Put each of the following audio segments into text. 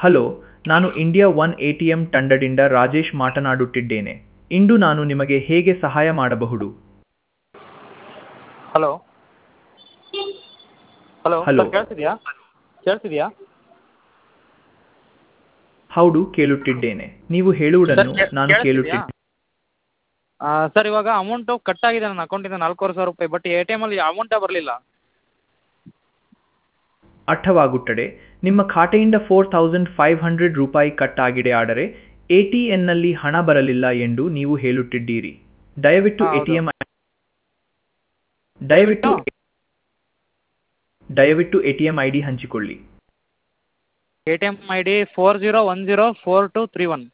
Hello ನಾನು India one A T M ತಂಡದಿಂದ ರಾಜೇಶ್ ಮಾತನಾಡುತ್ತಿದ್ದೇನೆ ಇಂದು ನಾನು ನಿಮಗೆ ಹೇಗೆ ಸಹಾಯ ಮಾಡಬಹುದು ಹಲೋ ಹಲೋ Hello. ಸರ್ ಕೇಳ್ತಿದೆಯಾ ಕೇಳ್ತಿದೆಯಾ ಹೌದು ಕೇಳುತ್ತಿದ್ದೇನೆ ನೀವು ಹೇಳುವುದನ್ನು ನಾನು ಕೇಳುತ್ತಿದ್ದೇನೆ ಸರ್ ಇವಾಗ ಅಮೌಂಟು ಕಟ್ ಆಗಿದೆ ನನ್ನ ಅಕೌಂಟಿಂದ ನಾಲ್ಕೂವರೆ ಸಾವಿರ ರೂಪಾಯಿ ಬಟ್ ಎ ಟಿ ಎಮಲ್ಲಿ ಅಮೌಂಟೇ ಬರಲಿಲ್ಲ ಅರ್ಥವಾಗುತ್ತದೆ ನಿಮ್ಮ ಖಾತೆಯಿಂದ ಫೋರ್ ತೌಸಂಡ್ ಫೈವ್ ಹಂಡ್ರೆಡ್ ರೂಪಾಯಿ ಕಟ್ ಆಗಿದೆ ಆದರೆ ಎ ಟಿ ಎನ್ನಲ್ಲಿ ಹಣ ಬರಲಿಲ್ಲ ಎಂದು ನೀವು ಹೇಳುತ್ತಿದ್ದೀರಿ ದಯವಿಟ್ಟು ಹಾ, ಎ ಹೌದು. ಟಿ ಎಂ ದಯವಿಟ್ಟು ದಯವಿಟ್ಟು A T M I D ಹಂಚಿಕೊಳ್ಳಿ A T M I D four zero one zero four two three one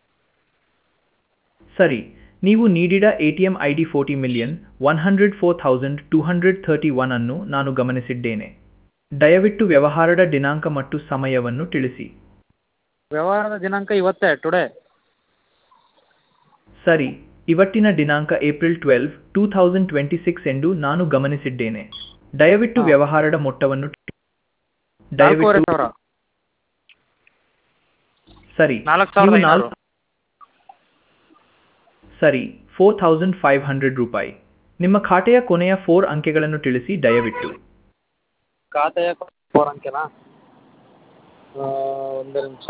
ಸರಿ ನೀವು ನೀಡಿದ A T M I D forty million one hundred four thousand two hundred thirty one ಅನ್ನು ನಾನು ಗಮನಿಸಿದ್ದೇನೆ ದಯವಿಟ್ಟು ವ್ಯವಹಾರದ ದಿನಾಂಕ ಮತ್ತು ಸಮಯವನ್ನು ತಿಳಿಸಿ ವ್ಯವಹಾರದ ದಿನಾಂಕ ಇವತ್ತೇ ಟುಡೇ ಸರಿ ಇವತ್ತಿನ ದಿನಾಂಕ April twelve two thousand twenty six ಎಂದು ನಾನು ಗಮನಿಸಿದ್ದೇನೆ ದಯವಿಟ್ಟು ಹಾ. ವ್ಯವಹಾರದ ಮೊತ್ತವನ್ನು ಟಿ- ನಾಲ್ಕೂವರೆ ದಯವಿಟ್ಟು ಸಾವಿರ ಸರಿ ನಾಲ್ಕು ಸಾವಿರದ ನೀವು ಐನೂರು ನಾಲ್ಕು ಸರಿ ಫೋರ್ ಥೌಸಂಡ್ ಫೈವ್ ಹಂಡ್ರೆಡ್ ರೂಪಾಯಿ ನಿಮ್ಮ ಖಾತೆಯ ಕೊನೆಯ ಫೋರ್ ಅಂಕೆಗಳನ್ನು ತಿಳಿಸಿ ದಯವಿಟ್ಟು ಖಾತೆಯ ಫೋರ್ ಅಂಕೆನಾ ಆ, ಒಂದೇ ನಿಮಿಷ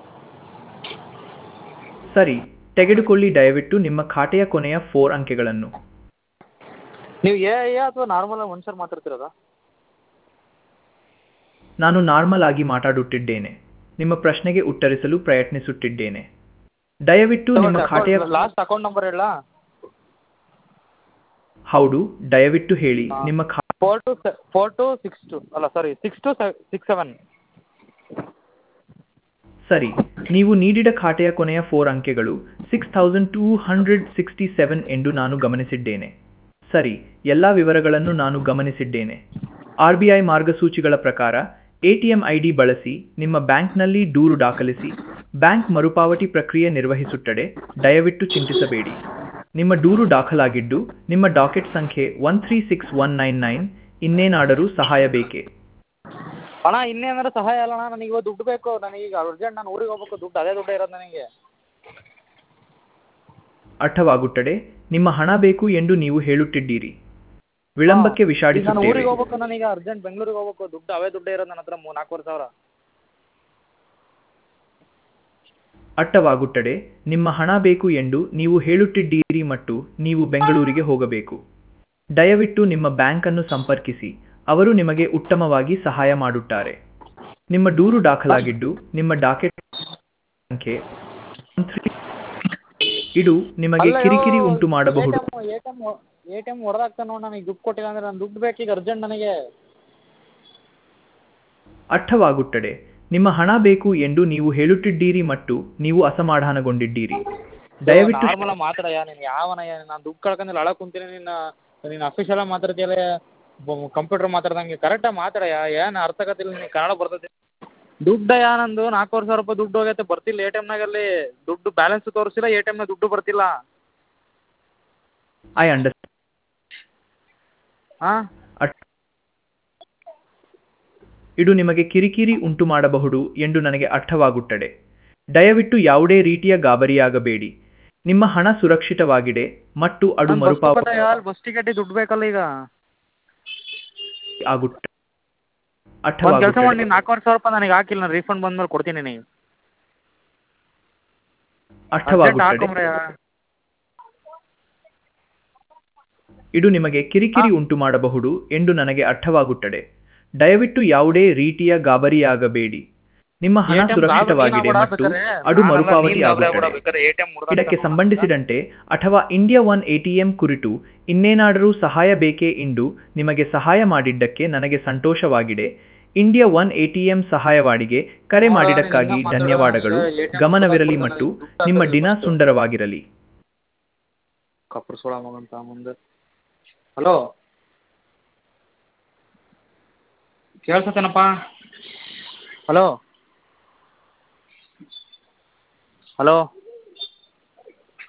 ಸರಿ ತೆಗೆದುಕೊಳ್ಳಿ ದಯವಿಟ್ಟು ನಿಮ್ಮ ಖಾತೆಯ ಕೊನೆಯ ಫೋರ್ ಅಂಕೆಗಳನ್ನು ನೀವು ಎ ಐ ಅಥವಾ ನಾರ್ಮಲ್ ಮನುಷ್ಯರು ಮಾತಾಡ್ತಿರೋದಾ ನಾನು ನಾರ್ಮಲ್ ಆಗಿ ಮಾತಾಡುತ್ತಿದ್ದೇನೆ ನಿಮ್ಮ ಪ್ರಶ್ನೆಗೆ ಉತ್ತರಿಸಲು ಪ್ರಯತ್ನಿಸುತ್ತಿದ್ದೇನೆ ದಯವಿಟ್ಟು ನಿಮ್ಮ ಖಾತೆಯ ಲಾಸ್ಟ್ ಅಕೌಂಟ್ ನಂಬರ್ ಹೇಳಾ ಹೌದು ದಯವಿಟ್ಟು ಹೇಳಿ ಹಾ. ನಿಮ್ಮ ಖಾ four two four two six two ಅಲ್ಲ sorry six two six seven ಸರಿ ನೀವು ನೀಡಿದ ಖಾತೆಯ ಕೊನೆಯ ಫೋರ್ ಅಂಕೆಗಳು six thousand two hundred sixty seven ಎಂದು ನಾನು ಗಮನಿಸಿದ್ದೇನೆ ಸರಿ ಎಲ್ಲ ವಿವರಗಳನ್ನು ನಾನು ಗಮನಿಸಿದ್ದೇನೆ ಆರ್ ಬಿ ಐ ಮಾರ್ಗಸೂಚಿಗಳ ಪ್ರಕಾರ A T M I D ಬಳಸಿ ನಿಮ್ಮ ಬ್ಯಾಂಕ್ನಲ್ಲಿ ದೂರು ದಾಖಲಿಸಿ ಬ್ಯಾಂಕ್ ಮರುಪಾವತಿ ಪ್ರಕ್ರಿಯೆ ನಿರ್ವಹಿಸುತ್ತದೆ ದಯವಿಟ್ಟು ಚಿಂತಿಸಬೇಡಿ ನಿಮ್ಮ ದೂರು ದಾಖಲಾಗಿದ್ದು ನಿಮ್ಮ ಡಾಕೆಟ್ ಸಂಖ್ಯೆ one three six one nine nine ಇನ್ನೇನಾದರೂ ಸಹಾಯ ಬೇಕೇ ಅಣ್ಣ ಇನ್ನೇನಾದ್ರು ಸಹಾಯ ಅಲ್ಲ ಅಣ್ಣ ನನಗೆ ಇವತ್ತು ದುಡ್ಡು ಬೇಕು ನನಗೀಗ ಅರ್ಜೆಂಟ್ ನಾನು ಊರಿಗೆ ಹೋಗ್ಬೇಕು ದುಡ್ಡು ಅದೇ ದುಡ್ಡು ಇರೋದು ನನಗೆ ಅರ್ಥವಾಗುತ್ತದೆ ನಿಮ್ಮ ಹಣ ಬೇಕು ಎಂದು ನೀವು ಹೇಳುತ್ತಿದ್ದೀರಿ ವಿಳಂಬಕ್ಕೆ ಈಗ ನಾನು ವಿಷಾದಿಸುತ್ತೇವೆ ಊರಿಗೆ ಹೋಗ್ಬೇಕು ನನಗೆ ಅರ್ಜೆಂಟ್ ಬೆಂಗಳೂರಿಗೆ ಹೋಗ್ಬೇಕು ದುಡ್ಡು ಅವೇ ದುಡ್ಡು ಇರೋದು ನನ್ನ ಹತ್ರ ಮೂ- ನಾಲ್ಕೂವರೆ ಸಾವಿರ ಅರ್ಥವಾಗುತ್ತದೆ ನಿಮ್ಮ ಹಣ ಬೇಕು ಎಂದು ನೀವು ಹೇಳುತ್ತಿದ್ದೀರಿ ಮತ್ತು ನೀವು ಬೆಂಗಳೂರಿಗೆ ಹೋಗಬೇಕು ದಯವಿಟ್ಟು ನಿಮ್ಮ ಬ್ಯಾಂಕ್ ಅನ್ನು ಸಂಪರ್ಕಿಸಿ ಅವರು ನಿಮಗೆ ಉತ್ತಮವಾಗಿ ಸಹಾಯ ಮಾಡುತ್ತಾರೆ ನಿಮ್ಮ ದೂರು ದಾಖಲಾಗಿದ್ದು ನಿಮ್ಮ ಡಾಕೆಟ್ ಸಂಖ್ಯೆ 13 ಇದು ನಿಮಗೆ ಕಿರಿಕಿರಿ ಉಂಟು ಮಾಡಬಹುದು A T M A T M ಹೊಡೆದಾಗ್ತಾನೆ ನೋಡಿ ನನಗೆ ದುಡ್ಡು ಕೊಟ್ಟಿಲ್ಲ ಅಂದ್ರೆ ನಾನು ದುಡ್ಡು ಬೇಕೀಗ ಅರ್ಜೆಂಟ್ ನನಗೆ ಅರ್ಥವಾಗುತ್ತದೆ ನಿಮ್ಮ ಹಣ ಬೇಕು ಎಂದು ನೀವು ಹೇಳುತ್ತಿದ್ದೀರಿ ಮತ್ತು ನೀವು ಅಸಮಾಧಾನಗೊಂಡಿದ್ದೀರಿ ದಯವಿಟ್ಟು ನಾರ್ಮಲ್ ಮಾತಾಡಯ್ಯ ನೀನು ಯಾವನಯ್ಯ ನಾನು ದುಡ್ಡು ಕಳ್ಕೊಂಡಿಲ್ಲ ಅಳ ಕುಂತೀನಿ ನಿನ್ನ ನೀನು ಅಫಿಷಿಯಲ್ ಮಾತಾಡ್ತೀಯಲ್ಲ ಕಂಪ್ಯೂಟರ್ ಮಾತಾಡ್ದಂಗೆ ಕರೆಕ್ಟಾಗಿ ಮಾತಾಡಯ್ಯ ಏನು ಅರ್ಥ ಆಗತ್ತಿಲ್ಲ ನಿನಗೆ ಕನ್ನಡ ಬರ್ತೈತಿ ದುಡ್ಡಯ್ಯ ನಂದು ನಾಲ್ಕೂವರೆ ಸಾವಿರ ರೂಪಾಯಿ ದುಡ್ಡು ಹೋಗೈತೆ ಬರ್ತಿಲ್ಲ ಎ ಟಿ ಎಮ್ನಾಗಲ್ಲಿ ದುಡ್ಡು ಬ್ಯಾಲೆನ್ಸ್ ತೋರಿಸಿಲ್ಲ ಎ ಟಿ ಎಮ್ನಾಗ ದುಡ್ಡು ಬರ್ತಿಲ್ಲ ಐ ಅಂಡರ್ಸ್ಟ್ಯಾಂಡ್ ಹಾಂ ಇದು ನಿಮಗೆ ಕಿರಿಕಿರಿ ಉಂಟು ಮಾಡಬಹುದು ಎಂದು ನನಗೆ ಅರ್ಥವಾಗುತ್ತದೆ ದಯವಿಟ್ಟು ಯಾವುದೇ ರೀತಿಯ ಗಾಬರಿಯಾಗಬೇಡಿ ನಿಮ್ಮ ಹಣ ಸುರಕ್ಷಿತವಾಗಿದೆ ಮತ್ತು ಅದು ಮರುಪಾವತಿ ಬಸ್ ಟಿಕೆಟ್ ದುಡ್ಡು ಬೇಕಲ್ಲ ಈಗ ಆಗುತ್ತದೆ ಒಂದು ಕೆಲಸ ಮಾಡಿ ಅರ್ಥವಾಗುತ್ತದೆ ನೀನು ನಾಲ್ಕೂವರೆ ಸಾವಿರ ರೂಪಾಯಿ ನನಗೆ ಹಾಕಿಲ್ಲ ನಾನು ರೀಫಂಡ್ ಬಂದ್ಮೇಲೆ ಕೊಡ್ತೀನಿ ನಿನಗೆ ಅರ್ಜೆಂಟ್ ಅರ್ಥವಾಗುತ್ತದೆ ಹಾಕೊಂಬ್ರಯ್ಯ ಇದು ನಿಮಗೆ ಕಿರಿಕಿರಿ ಉಂಟು ಮಾಡಬಹುದು ಎಂದು ನನಗೆ ಅರ್ಥವಾಗುತ್ತದೆ ದಯವಿಟ್ಟು ಯಾವುದೇ ರೀತಿಯ ಗಾಬರಿಯಾಗಬೇಡಿ ನಿಮ್ಮ ಹಣ ATM ಸುರಕ್ಷಿತವಾಗಿದೆ ಗಾಬರಿ ಮತ್ತು ಆಗ್ಬಿಡ್ತಾರೆ. ಅದು ನಾನಲ್ಲ, ಮರುಪಾವತಿ ನೀನ್ ಗಾಬರಿ ಆಗುತ್ತದೆ ಆಗ್ಬಿಡ್ಬೇಕಾದ್ರೆ ATM ಮುರ್ದಾಕ್ತಾನೆ ಇದಕ್ಕೆ ನೋಡು. ಸಂಬಂಧಿಸಿದಂತೆ ಅಥವಾ ಇಂಡಿಯಾ ಒನ್ ಎಟಿಎಂ ಕುರಿತು ಇನ್ನೇನಾದರೂ ಸಹಾಯ ಬೇಕೇ ಎಂದು ನಿಮಗೆ ಸಹಾಯ ಮಾಡಿದ್ದಕ್ಕೆ ನನಗೆ ಸಂತೋಷವಾಗಿದೆ ಇಂಡಿಯಾ ಒನ್ ಎಟಿಎಂ ಸಹಾಯವಾಣಿಗೆ ಕರೆ ನೋಡು, ಮಾಡಿದ್ದಕ್ಕಾಗಿ ನೀನ್ ಇನ್ನೂ ಧನ್ಯವಾದಗಳು ಮಾತಾಡೋ ATM ಗಮನವಿರಲಿ ಕೊಡ್ತಾನೆ, ಮತ್ತು ದುಡ್ಡು ನಿಮ್ಮ ಹಾಕೋದು ದಿನ ಫಸ್ಟು. ಸುಂದರವಾಗಿರಲಿ ಕಪ್ರು ಸೋಳ ಮಗಂತ ಮುಂದೆ ಹಲೋ ಕೇಳ್ಸತ್ತೇನಪ್ಪ ಹಲೋ ಹಲೋ